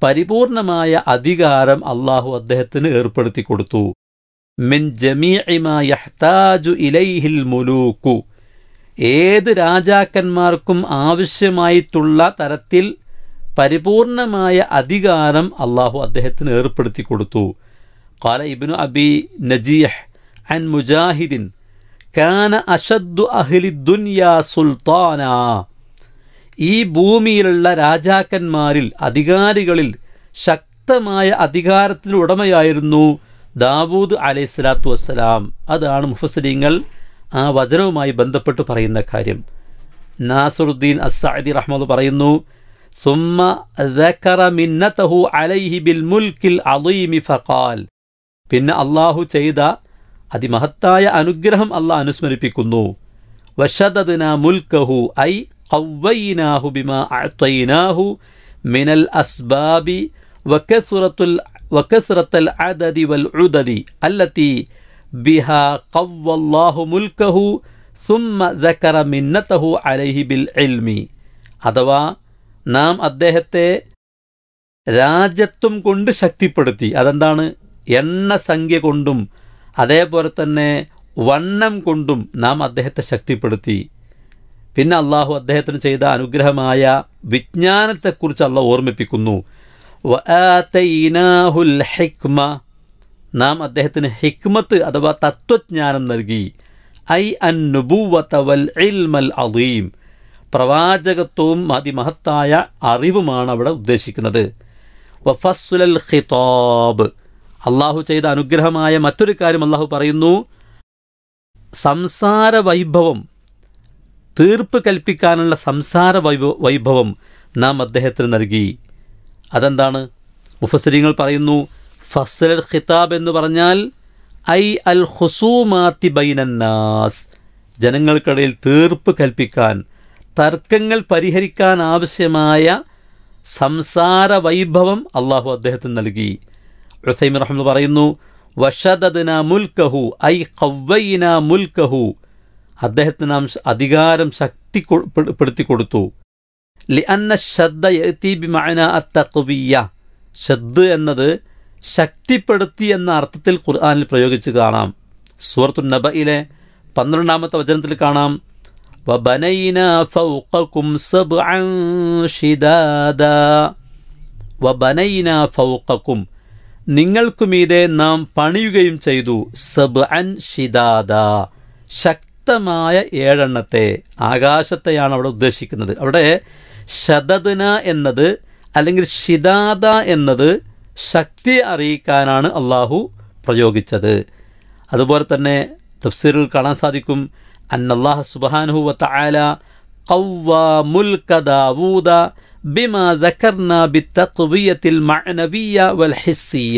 പരിപൂർണമായ അധികാരം അള്ളാഹു അദ്ദേഹത്തിന് ഏർപ്പെടുത്തി കൊടുത്തു മിൻ ജമീഇമാ യഹ്താജു ഇലൈഹിൽ മുലൂക്കു ഏത് രാജാക്കന്മാർക്കും ആവശ്യമായിട്ടുള്ള തരത്തിൽ പരിപൂർണമായ അധികാരം അള്ളാഹു അദ്ദേഹത്തിന് ഏർപ്പെടുത്തി കൊടുത്തു قال ابن أبي نجيح عن مجاهد كان أشد أهل الدنيا سلطانا ഈ ഭൂമിയിലുള്ള രാജാക്കന്മാരിൽ അധികാരികളിൽ ശക്തമായ അധികാരത്തിന് ഉടമയായിരുന്നു ദാവൂദ് അലൈഹി സ്വലാത്തു വസ്സലാം അതാണ് മുഫസരിങ്ങൾ ആ വചനവുമായി ബന്ധപ്പെട്ട് പറയുന്ന കാര്യം നാസറുദ്ദീൻ അസാദി റഹ്മദ് പറയുന്നു ثم ذكر منته عليه بالملك العظيم فقال പിന്നെ അള്ളാഹു ചെയ്ത അതിമഹത്തായ അനുഗ്രഹം അള്ളാഹ് അനുസ്മരിപ്പിക്കുന്നു വഷദദ്ന മുൽക്കഹു ഐ ഖവ്വൈനാഹു ബിമാ അഅ്തൈനാഹു മിനൽ അസ്ബാബി വകസ്റത്തുൽ വകസ്റത്തൽ അദദി വൽ ഉദദി അല്ലത്തി ബിഹാ ഖവ്വല്ലാഹു മുൽക്കഹു ثم ذكر മിന്നതഹു അലൈഹി ബിൽ ഇൽമി അഥവാ നാം അദ്ദേഹത്തെ രാജ്യത്വം കൊണ്ട് ശക്തിപ്പെടുത്തി അതെന്താണ് എണ്ണസംഖ്യ കൊണ്ടും അതേപോലെ തന്നെ വണ്ണം കൊണ്ടും നാം അദ്ദേഹത്തെ ശക്തിപ്പെടുത്തി പിന്നെ അള്ളാഹു അദ്ദേഹത്തിന് ചെയ്ത അനുഗ്രഹമായ വിജ്ഞാനത്തെക്കുറിച്ച് അള്ളാഹ് ഓർമ്മിപ്പിക്കുന്നു വആതൈനാഹുൽ ഹിക്മ നാം അദ്ദേഹത്തിന് ഹിക്മത്ത് അഥവാ തത്വജ്ഞാനം നൽകി ഐ അൻ നുബൂവത വൽ ഇൽമൽ അദീം പ്രവാചകത്വവും അതിമഹത്തായ അറിവുമാണ് അവിടെ ഉദ്ദേശിക്കുന്നത് വഫസ്സുലൽ ഖിതാബ് അള്ളാഹു ചെയ്ത അനുഗ്രഹമായ മറ്റൊരു കാര്യം അള്ളാഹു പറയുന്നു സംസാര വൈഭവം തീർപ്പ് കൽപ്പിക്കാനുള്ള സംസാര വൈഭവ വൈഭവം നാം അദ്ദേഹത്തിന് നൽകി അതെന്താണ് മുഫസരിങ്ങൾ പറയുന്നു ഫസ്സൽ ഖിതാബ് എന്ന് പറഞ്ഞാൽ ഐ അൽ ഹുസൂമാത്തി ബൈനന്നാസ് ജനങ്ങൾക്കിടയിൽ തീർപ്പ് കൽപ്പിക്കാൻ തർക്കങ്ങൾ പരിഹരിക്കാൻ ആവശ്യമായ സംസാര വൈഭവം അള്ളാഹു അദ്ദേഹത്തിന് നൽകി ഉസൈം റഹ്മദ് പറയുന്നു വഷദദ്ന മുൽക്കഹു ഐ ഖവ്വൈന മുൽക്കഹു അദ്ദേഹത്തിന് നാം അധികാരം ശക്തി പെടുത്തി കൊടുത്തു ലി അന്ന ശ്രദ്ധ യത്തി ബിമഅന അത്തഖ്വിയ ഷദ് എന്നത് ശക്തിപ്പെടുത്തി എന്ന അർത്ഥത്തിൽ ഖുർആനിൽ പ്രയോഗിച്ച് കാണാം സൂറത്തു നബയിലെ പന്ത്രണ്ടാമത്തെ വചനത്തിൽ കാണാം വബനൈന ഫൗഖക്കും സബ്അൻ ഷിദാദ വബനൈന ഫൗഖക്കും നിങ്ങൾക്കുമീതെ നാം പണിയുകയും ചെയ്തു സബ് അൻ ഷിദാദ ശക്തമായ ഏഴെണ്ണത്തെ ആകാശത്തെയാണ് അവിടെ ഉദ്ദേശിക്കുന്നത് അവിടെ ശതദ്ന എന്നത് അല്ലെങ്കിൽ ഷിദാദ എന്നത് ശക്തി അറിയിക്കാനാണ് അള്ളാഹു പ്രയോഗിച്ചത് അതുപോലെ തന്നെ തഫ്സീറിൽ കാണാൻ സാധിക്കും അന്നല്ലാഹ് സുബാനുഹു വത്തആല ഖവ്വ മുൽക ദാവൂദ ബിമാ ദക്കർന ബിത്തഖ്വിയത്തിൽ മഅനവിയ വൽ ഹിസ്സിയ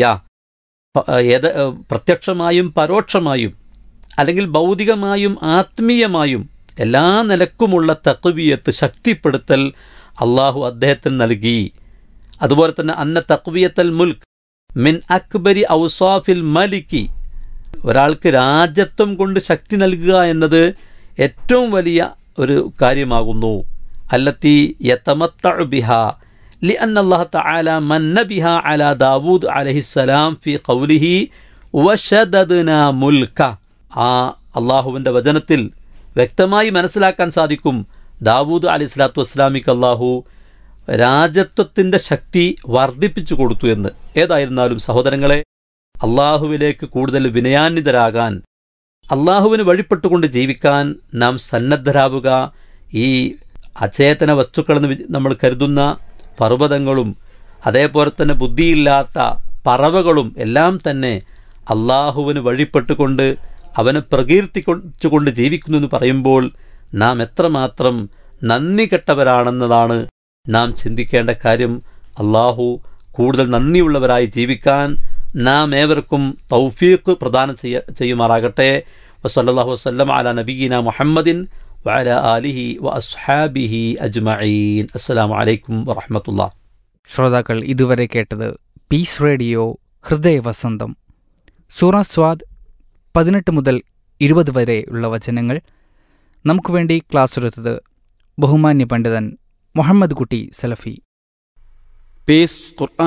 ഏത് പ്രത്യക്ഷമായും പരോക്ഷമായും അല്ലെങ്കിൽ ഭൗതികമായും ആത്മീയമായും എല്ലാ നിലക്കുമുള്ള തക്വിയത്ത് ശക്തിപ്പെടുത്തൽ അള്ളാഹു അദ്ദേഹത്തിന് നൽകി അതുപോലെ തന്നെ അന്ന തക്വിയത്തൽ മുൽക്ക് മിൻ അക്ബരി ഔസാഫിൽ മലിക്കി ഒരാൾക്ക് രാജ്യത്വം കൊണ്ട് ശക്തി നൽകുക എന്നത് ഏറ്റവും വലിയ ഒരു കാര്യമാകുന്നു അല്ലത്തി യതമത്ത ബിഹ ലി അന്നല്ലാഹ തആല മന്ന ബിഹ അല ദാവൂദ് അലഹിസ്സലാം ഫി ഖൗലിഹി വശദദ്ന മുൽക്ക ആ അള്ളാഹുവിൻ്റെ വചനത്തിൽ വ്യക്തമായി മനസ്സിലാക്കാൻ സാധിക്കും ദാവൂദ് അലി സ്വലാത്തു വസ്സലാമിക്ക് അള്ളാഹു രാജത്വത്തിൻ്റെ ശക്തി വർദ്ധിപ്പിച്ചു കൊടുത്തു എന്ന് ഏതായിരുന്നാലും സഹോദരങ്ങളെ അള്ളാഹുവിലേക്ക് കൂടുതൽ വിനയാന്വിതരാകാൻ അള്ളാഹുവിന് വഴിപ്പെട്ടുകൊണ്ട് ജീവിക്കാൻ നാം സന്നദ്ധരാവുക ഈ അചേതന വസ്തുക്കളെന്ന് നമ്മൾ കരുതുന്ന പർവ്വതങ്ങളും അതേപോലെ തന്നെ ബുദ്ധിയില്ലാത്ത പറവകളും എല്ലാം തന്നെ അള്ളാഹുവിന് വഴിപ്പെട്ടുകൊണ്ട് അവനെ പ്രകീർത്തിച്ചുകൊണ്ട് ജീവിക്കുന്നു എന്ന് പറയുമ്പോൾ നാം എത്രമാത്രം നന്ദി കെട്ടവരാണെന്നതാണ് നാം ചിന്തിക്കേണ്ട കാര്യം അള്ളാഹു കൂടുതൽ നന്ദിയുള്ളവരായി ജീവിക്കാൻ നാം ഏവർക്കും തൗഫീഖ് പ്രദാനം ചെയ്യ ചെയ്യുമാറാകട്ടെ വസല്ലാഹു വസ്ലം അല നബീന മുഹമ്മദിൻ വഅല ആലിഹി വ അസ്ഹാബിഹി അജ്മഈൻ അസ്സലാമു അലൈക്കും വറഹമത്തുള്ള ശ്രോതാക്കൾ ഇതുവരെ കേട്ടത് പീസ് റേഡിയോ ഹൃദയവസന്തം സൂറ സ്വാദ് പതിനെട്ട് മുതൽ ഇരുപത് വരെ ഉള്ള വചനങ്ങൾ നമുക്ക് വേണ്ടി ക്ലാസ് എടുത്തത് ബഹുമാന്യ പണ്ഡിതൻ മുഹമ്മദ് കുട്ടി സലഫി പീസ് ഖുർആൻ